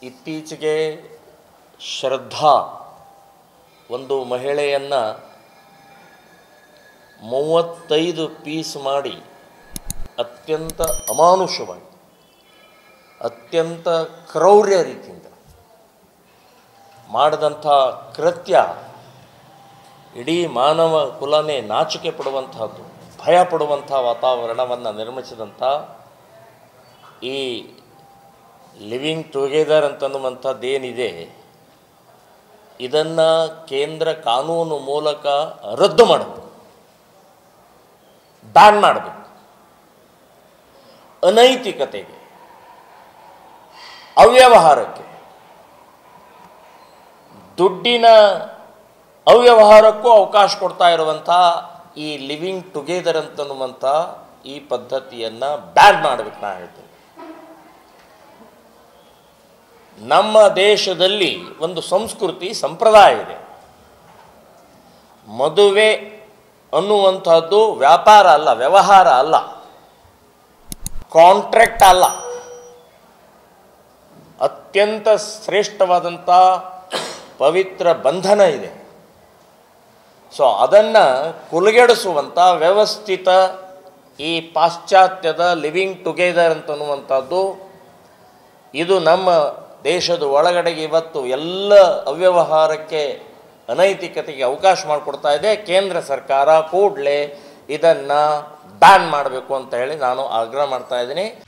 ಇತ್ತೀಚೆಗೆ ಶ್ರದ್ಧಾ ಒಂದು ಮಹಿಳೆಯನ್ನು ಮೂವತ್ತೈದು ಪೀಸ್ ಮಾಡಿ ಅತ್ಯಂತ ಅಮಾನುಷವಾಗಿ ಅತ್ಯಂತ ಕ್ರೌರ್ಯ ರೀತಿಯಿಂದ ಮಾಡಿದಂಥ ಕೃತ್ಯ ಇಡೀ ಮಾನವ ಕುಲನೇ ನಾಚಿಕೆ ಪಡುವಂತಹದ್ದು ಭಯ ಪಡುವಂಥ ವಾತಾವರಣವನ್ನು ನಿರ್ಮಿಸಿದಂಥ ಈ ಲಿವಿಂಗ್ ಟುಗೆದರ್ ಅಂತನ್ನುವಂಥದ್ದೇನಿದೆ ಇದನ್ನು ಕೇಂದ್ರ ಕಾನೂನು ಮೂಲಕ ರದ್ದು ಮಾಡಬೇಕು ಬ್ಯಾನ್ ಮಾಡಬೇಕು ಅನೈತಿಕತೆಗೆ ಅವ್ಯವಹಾರಕ್ಕೆ ದುಡ್ಡಿನ ಅವ್ಯವಹಾರಕ್ಕೂ ಅವಕಾಶ ಕೊಡ್ತಾ ಇರುವಂಥ ಈ ಲಿವಿಂಗ್ ಟುಗೆದರ್ ಅಂತನ್ನುವಂಥ ಈ ಪದ್ಧತಿಯನ್ನು ಬ್ಯಾನ್ ಮಾಡಬೇಕು ನಾ ಹೇಳ್ತೀನಿ ನಮ್ಮ ದೇಶದಲ್ಲಿ ಒಂದು ಸಂಸ್ಕೃತಿ ಸಂಪ್ರದಾಯ ಇದೆ ಮದುವೆ ಅನ್ನುವಂಥದ್ದು ವ್ಯಾಪಾರ ಅಲ್ಲ ವ್ಯವಹಾರ ಅಲ್ಲ ಕಾಂಟ್ರಾಕ್ಟ್ ಅಲ್ಲ ಅತ್ಯಂತ ಶ್ರೇಷ್ಠವಾದಂಥ ಪವಿತ್ರ ಬಂಧನ ಇದೆ ಸೊ ಅದನ್ನು ಕುಲಗೆಡಿಸುವಂಥ ವ್ಯವಸ್ಥಿತ ಈ ಪಾಶ್ಚಾತ್ಯದ ಲಿವಿಂಗ್ ಟುಗೆದರ್ ಅಂತನ್ನುವಂಥದ್ದು ಇದು ನಮ್ಮ ದೇಶದ ಒಳಗಡೆಗೆ ಇವತ್ತು ಎಲ್ಲ ಅವ್ಯವಹಾರಕ್ಕೆ ಅನೈತಿಕತೆಗೆ ಅವಕಾಶ ಮಾಡಿಕೊಡ್ತಾ ಇದೆ ಕೇಂದ್ರ ಸರ್ಕಾರ ಕೂಡಲೇ ಇದನ್ನು ಬ್ಯಾನ್ ಮಾಡಬೇಕು ಅಂತ ಹೇಳಿ ನಾನು ಆಗ್ರಹ ಮಾಡ್ತಾ ಇದ್ದೀನಿ